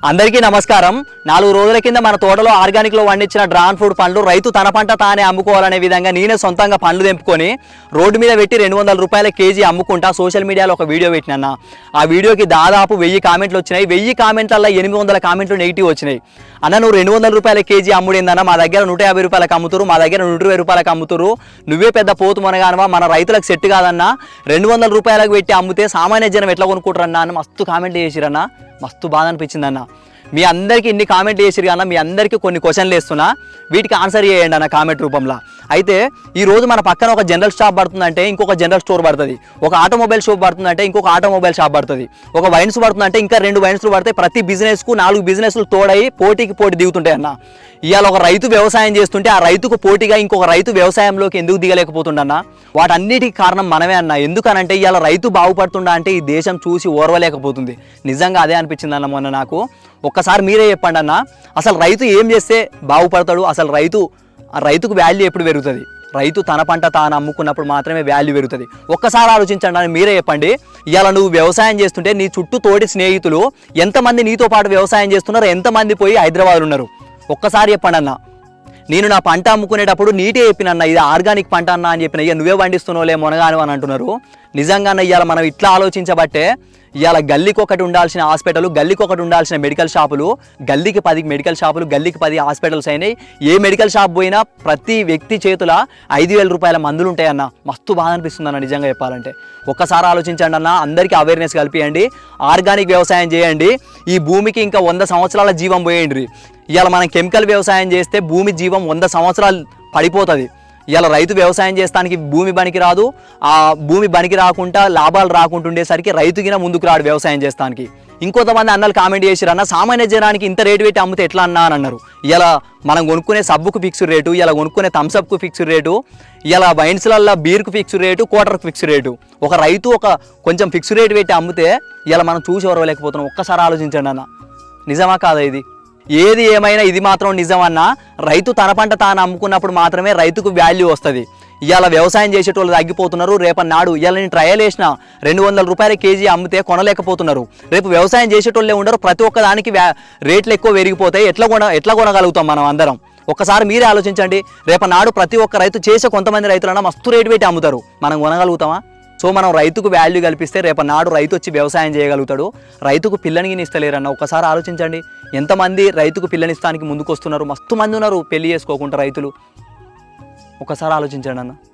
అందరికీ నమస్కారం నాలుగు రోజుల కింద మన తోటలో ఆర్గానిక్ లో పండించిన డ్రాన్ ఫ్రూట్ పండ్లు రైతు తన పంట తానే అమ్ముకోవాలనే విధంగా నేనే సొంతంగా పండ్లు తెంపుకొని రోడ్డు మీద పెట్టి రెండు వందల రూపాయల కేజీ అమ్ముకుంటా సోషల్ మీడియాలో ఒక వీడియో పెట్టినన్న ఆ వీడియోకి దాదాపు వెయ్యి కామెంట్లు వచ్చినాయి వెయ్యి కామెంట్లలో ఎనిమిది వందల కామెంట్లు నెగిటివ్ వచ్చినాయి అన్న నువ్వు రెండు వందల రూపాయల కేజీ అమ్ముడేందన్న మా దగ్గర నూట యాభై రూపాయలకు అమ్ముతురు మా దగ్గర నూట ఇరవై రూపాయలకు అమ్ముతురు నువ్వే పెద్ద పోతు మనగానవా మన రైతులకు సెట్ కాదన్నా రెండు వందల రూపాయలకు పెట్టి అమ్మితే సామాన్య జనం ఎట్లా కొనుక్కుంటారన్నా అని మస్తు కామెంట్లు చేసిరన్న మస్తు బాధ అనిపించింది అన్న మీ అందరికీ ఇన్ని కామెంట్ చేసిరు కన్నా మీ అందరికీ కొన్ని క్వశ్చన్లు వేస్తున్నా వీటికి ఆన్సర్ చేయండి అన్న కామెంట్ రూపంలో అయితే ఈ రోజు మన పక్కన ఒక జనరల్ షాప్ పడుతుందంటే ఇంకొక జనరల్ స్టోర్ పడుతుంది ఒక ఆటోమొబైల్ షాప్ పడుతుందంటే ఇంకొక ఆటోమొబైల్ షాప్ పడుతుంది ఒక వైన్స్ పడుతుందంటే ఇంకా రెండు వైన్స్లు పడితే ప్రతి బిజినెస్కు నాలుగు బిజినెస్లు తోడై పోటీకి పోటీ దిగుతుంటాయి అన్న ఇవాళ ఒక రైతు వ్యవసాయం చేస్తుంటే ఆ రైతుకు పోటీగా ఇంకొక రైతు వ్యవసాయంలోకి ఎందుకు దిగలేకపోతుండన్న వాటన్నిటికి కారణం మనమే అన్న ఎందుకనంటే ఇవాళ రైతు బాగుపడుతుండా అంటే ఈ దేశం చూసి ఓర్వలేకపోతుంది నిజంగా అదే అనిపించింది అన్న మొన్న నాకు ఒక్కసారి మీరే చెప్పండి అన్న అసలు రైతు ఏం చేస్తే బాగుపడతాడు అసలు రైతు ఆ రైతుకు వాల్యూ ఎప్పుడు పెరుగుతుంది రైతు తన పంట తాను అమ్ముకున్నప్పుడు మాత్రమే వాల్యూ పెరుగుతుంది ఒక్కసారి ఆలోచించండి అని మీరే చెప్పండి ఇవాళ నువ్వు వ్యవసాయం చేస్తుంటే నీ చుట్టూ తోటి స్నేహితులు ఎంతమంది నీతో పాటు వ్యవసాయం చేస్తున్నారు ఎంతమంది పోయి హైదరాబాద్ ఉన్నారు ఒక్కసారి చెప్పండి అన్న నేను నా పంట అమ్ముకునేటప్పుడు నీటే చెప్పినన్న ఇది ఆర్గానిక్ పంట అన్న అని చెప్పిన ఇక నువ్వే పండిస్తున్నావులే మునగాను అని అంటున్నారు నిజంగానే ఇవాళ మనం ఇట్లా ఆలోచించబట్టే ఇవాళ గల్లీకి ఒకటి ఉండాల్సిన హాస్పిటల్ గల్లీకి ఒకటి ఉండాల్సిన మెడికల్ షాపులు గల్లీకి పది మెడికల్ షాపులు గల్లీకి పది హాస్పిటల్స్ అయినాయి ఏ మెడికల్ షాప్ పోయినా ప్రతి వ్యక్తి చేతుల ఐదు వేల రూపాయల మందులు ఉంటాయన్న మస్తు బాధ అనిపిస్తుంది అన్న నిజంగా చెప్పాలంటే ఒక్కసారి ఆలోచించండి అన్న అందరికీ అవేర్నెస్ కల్పియండి ఆర్గానిక్ వ్యవసాయం చేయండి ఈ భూమికి ఇంకా వంద సంవత్సరాల జీవం పోయండి ఇవాళ మనం కెమికల్ వ్యవసాయం చేస్తే భూమి జీవం వంద సంవత్సరాలు పడిపోతుంది ఇవాళ రైతు వ్యవసాయం చేస్తానికి భూమి బనికి రాదు ఆ భూమి బనికి రాకుండా లాభాలు రాకుండా ఉండేసరికి రైతుకిన ముందుకు రాడు వ్యవసాయం చేస్తానికి ఇంకొంతమంది అన్నలు కామెంట్ చేసిరు అన్న సామాన్య జనానికి ఇంత రేటు పెట్టి అమ్మితే ఎట్లా అన్నా అని అన్నారు ఇలా మనం కొనుక్కునే సబ్బుకు ఫిక్స్డ్ రేటు ఇలా కొనుక్కునే థమ్స్అప్కు ఫిక్స్డ్ రేటు ఇలా వైన్స్లల్లో బీర్కు ఫిక్స్డ్ రేటు క్వార్టర్కి ఫిక్స్డ్ రేటు ఒక రైతు ఒక కొంచెం ఫిక్స్డ్ రేటు పెట్టి అమ్మితే ఇలా మనం చూసి ఓరవలేకపోతున్నాం ఒక్కసారి ఆలోచించండి అన్న నిజమా కాదా ఇది ఏది ఏమైనా ఇది మాత్రం నిజమన్నా రైతు తన పంట తాను అమ్ముకున్నప్పుడు మాత్రమే రైతుకు వాల్యూ వస్తుంది ఇవాళ వ్యవసాయం చేసేటోళ్ళు తగ్గిపోతున్నారు రేపటి నాడు ఇవాళ నేను ట్రయల్ వేసిన రెండు వందల రూపాయల కేజీ అమ్మితే కొనలేకపోతున్నారు రేపు వ్యవసాయం చేసేటోళ్ళే ఉండరు ప్రతి ఒక్క దానికి వ్యా- రేట్లు ఎక్కువ పెరిగిపోతాయి ఎట్లా కొన ఎట్లా కొనగలుగుతాం మనం అందరం ఒక్కసారి మీరే ఆలోచించండి రేపటి నాడు ప్రతి ఒక్క రైతు చేసే కొంతమంది రైతులన్నా మస్తు రేటు పెట్టి అమ్ముతారు మనం కొనగలుగుతామా సో మనం రైతుకు వాల్యూ కల్పిస్తే రేపు నాడు రైతు వచ్చి వ్యవసాయం చేయగలుగుతాడు రైతుకు పిల్లనికి ఇస్తలేరన్న ఒకసారి ఆలోచించండి ఎంతమంది రైతుకు పిల్లనిస్తానికి ముందుకు వస్తున్నారు మస్తు మంది ఉన్నారు పెళ్లి చేసుకోకుండా రైతులు ఒకసారి ఆలోచించండి అన్న